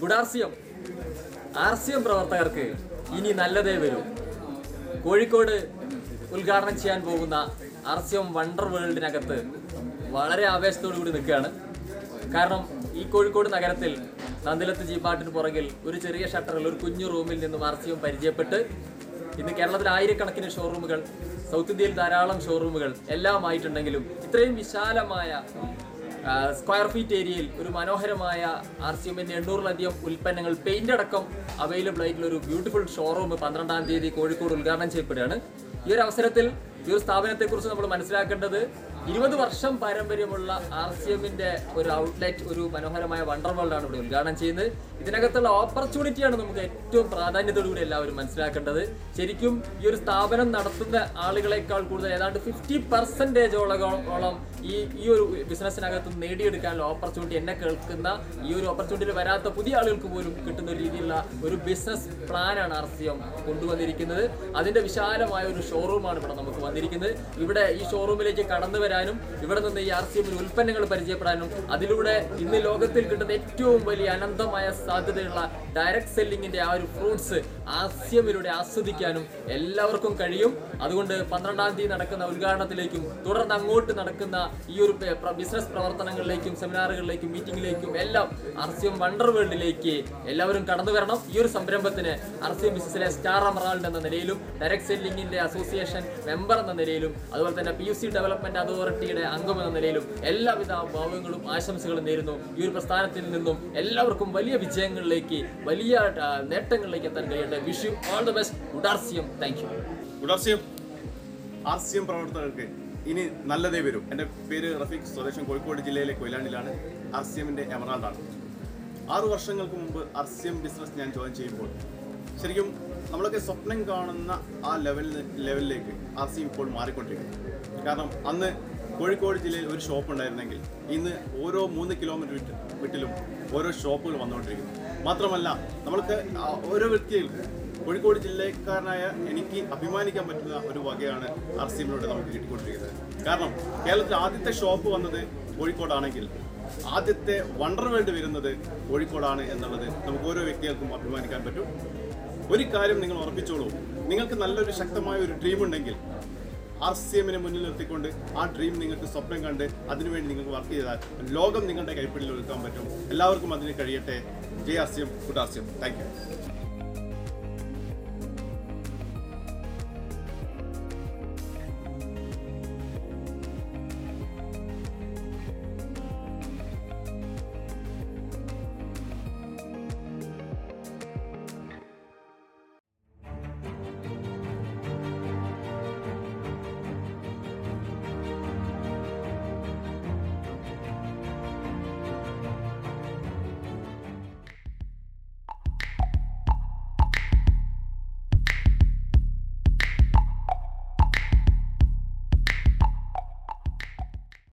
ഗുഡാർസിയം R C M പ്രവർത്തകർക്ക് ഇനി നല്ലതേ വരും കോഴിക്കോട് ഉദ്ഘാടനം ചെയ്യാൻ പോകുന്ന ആർ സി എം വണ്ടർ വേൾഡിനകത്ത് വളരെ ആവേശത്തോടു കൂടി നിൽക്കുകയാണ് കാരണം ഈ കോഴിക്കോട് നഗരത്തിൽ നന്ദിലത്ത് ജീപ്പാട്ടിന് പുറകിൽ ഒരു ചെറിയ ഷട്ടറിൽ ഒരു കുഞ്ഞു റൂമിൽ നിന്നും ആർ സി എം പരിചയപ്പെട്ട് ഇന്ന് കേരളത്തിൽ ആയിരക്കണക്കിന് ഷോറൂമുകൾ സൗത്ത് ഇന്ത്യയിൽ ധാരാളം ഷോറൂമുകൾ എല്ലാം ആയിട്ടുണ്ടെങ്കിലും ഇത്രയും വിശാലമായ ആ, സ്ക്വയർ ഫീറ്റ് ഏരിയയിൽ ഒരു മനോഹരമായ ആർ സി എമ്മിന്റെ എണ്ണൂറിലധികം ഉൽപ്പന്നങ്ങൾ പെയിന്റ് അടക്കം അവൈലബിൾ ആയിട്ടുള്ള ഒരു ബ്യൂട്ടിഫുൾ ഷോറൂം പന്ത്രണ്ടാം തീയതി കോഴിക്കോട് ഉദ്ഘാടനം ചെയ്യപ്പെടുകയാണ് ഈ ഒരു അവസരത്തിൽ ഈ ഒരു സ്ഥാപനത്തെക്കുറിച്ച് നമ്മൾ മനസ്സിലാക്കേണ്ടത് ഇരുപത് വർഷം പാരമ്പര്യമുള്ള ആർ സി എമ്മിന്റെ ഒരു ഔട്ട്ലെറ്റ് ഒരു മനോഹരമായ വണ്ടർ വേൾഡ് ആണ് ഇവിടെ ഉദ്ഘാടനം ചെയ്യുന്നത് ഇതിനകത്തുള്ള ഓപ്പർച്യൂണിറ്റിയാണ് നമുക്ക് ഏറ്റവും പ്രാധാന്യത്തോടുകൂടി എല്ലാവരും മനസ്സിലാക്കേണ്ടത് ശരിക്കും ഈ ഒരു സ്ഥാപനം നടത്തുന്ന ആളുകളെക്കാൾ കൂടുതൽ ഏതാണ്ട് ഫിഫ്റ്റി പെർസെൻറ്റേജോളം ഈ ഈ ഒരു ബിസിനസ്സിനകത്ത് നേടിയെടുക്കാനുള്ള ഓപ്പർച്യൂണിറ്റി എന്നെ കേൾക്കുന്ന ഈ ഒരു ഓപ്പർച്യൂണിറ്റിയിൽ വരാത്ത പുതിയ ആളുകൾക്ക് പോലും കിട്ടുന്ന ഒരു രീതിയിലുള്ള ഒരു ബിസിനസ് പ്ലാനാണ് ആർ സി എം കൊണ്ടുവന്നിരിക്കുന്നത് അതിന്റെ വിശാലമായ ഒരു ഷോറൂമാണ് ഇവിടെ നമുക്ക് വന്നിരിക്കുന്നത് ഇവിടെ ഈ ഷോറൂമിലേക്ക് കടന്നു വരാനും ഇവിടെ നിന്ന് ഈ ആർ സി എമ്മിൽ ഉൽപ്പന്നങ്ങൾ പരിചയപ്പെടാനും അതിലൂടെ ഇന്ന് ലോകത്തിൽ കിട്ടുന്ന ഏറ്റവും വലിയ അനന്തമായ സാധ്യതയുള്ള ഡയറക്ട് സെല്ലിങ്ങിന്റെ ആ ഒരു ഫ്രൂട്ട്സ് ആർ സി എമ്മിലൂടെ ആസ്വദിക്കാനും എല്ലാവർക്കും കഴിയും അതുകൊണ്ട് പന്ത്രണ്ടാം തീയതി നടക്കുന്ന ഉദ്ഘാടനത്തിലേക്കും തുടർന്ന് അങ്ങോട്ട് നടക്കുന്ന ഈ ഒരു ബിസിനസ് പ്രവർത്തനങ്ങളിലേക്കും സെമിനാറുകളിലേക്കും മീറ്റിംഗിലേക്കും എല്ലാം ആർ സി എം വണ്ടർ വേൾഡിലേക്ക് എല്ലാവരും കടന്നു വരണം ഈ ഒരു സംരംഭത്തിന് ആർ സി എം ബിസിനസിലെ സ്റ്റാർ അമറാൾഡ് എന്ന നിലയിലും ഡയറക്ട് സെല്ലിംഗിന്റെ അസോസിയേഷൻ മെമ്പർ എന്ന നിലയിലും അതുപോലെ തന്നെ പി യു സി ഡെവലപ്മെന്റ് അതോറിറ്റിയുടെ അംഗം എന്ന നിലയിലും എല്ലാവിധ ഭാവങ്ങളും ആശംസകളും നേരുന്നു ഈ ഒരു പ്രസ്ഥാനത്തിൽ നിന്നും എല്ലാവർക്കും വലിയ വിജയങ്ങളിലേക്ക് വലിയ ആ, നേട്ടങ്ങളിലേക്ക് എത്താൻ കഴിയട്ടെ wish you all the best ഗുഡാർസിയം thank you good R C M R C M പ്രവർത്തകർക്ക് ഇനി നല്ലതേ വരും എൻ്റെ പേര് റഫീഖ് സ്വദേശം കോഴിക്കോട് ജില്ലയിലെ കൊയിലാണ്ടിലാണ് ആർ സി എമ്മിൻ്റെ എമറാൾഡാണ് ആറു വർഷങ്ങൾക്ക് മുമ്പ് ആർ സി എം ബിസിനസ് ഞാൻ ജോയിൻ ചെയ്യുമ്പോൾ ശരിക്കും നമ്മളൊക്കെ സ്വപ്നം കാണുന്ന ആ ലെവലിൽ ലെവലിലേക്ക് ആർ സി എം ഇപ്പോൾ മാറിക്കൊണ്ടിരിക്കുന്നു കാരണം അന്ന് കോഴിക്കോട് ജില്ലയിൽ ഒരു ഷോപ്പ് ഉണ്ടായിരുന്നെങ്കിൽ ഇന്ന് ഓരോ മൂന്ന് കിലോമീറ്റർ വിട്ട് വിട്ടിലും ഓരോ ഷോപ്പുകൾ വന്നുകൊണ്ടിരിക്കുന്നു മാത്രമല്ല നമ്മൾക്ക് ആ ഓരോ വ്യക്തിയും കോഴിക്കോട് ജില്ലക്കാരനായ എനിക്ക് അഭിമാനിക്കാൻ പറ്റുന്ന ഒരു വകയാണ് ആർ സി എമ്മിലൂടെ നമുക്ക് കിട്ടിക്കൊണ്ടിരിക്കുന്നത് കാരണം കേരളത്തിൽ ആദ്യത്തെ ഷോപ്പ് വന്നത് കോഴിക്കോടാണെങ്കിൽ ആദ്യത്തെ വണ്ടർ വേൾഡ് വരുന്നത് കോഴിക്കോടാണ് എന്നുള്ളത് നമുക്ക് ഓരോ വ്യക്തികൾക്കും അഭിമാനിക്കാൻ പറ്റും ഒരു കാര്യം നിങ്ങൾ ഉറപ്പിച്ചോളൂ നിങ്ങൾക്ക് നല്ലൊരു ശക്തമായ ഒരു ഡ്രീം ഉണ്ടെങ്കിൽ ആർ സി എമ്മിനെ മുന്നിൽ നിർത്തിക്കൊണ്ട് ആ ഡ്രീം നിങ്ങൾക്ക് സ്വപ്നം കണ്ട് അതിനുവേണ്ടി നിങ്ങൾക്ക് വർക്ക് ചെയ്താൽ ലോകം നിങ്ങളുടെ കൈപ്പിടിയിൽ ഒതുക്കാൻ പറ്റും എല്ലാവർക്കും അതിന് കഴിയട്ടെ J R C M good R C M thank U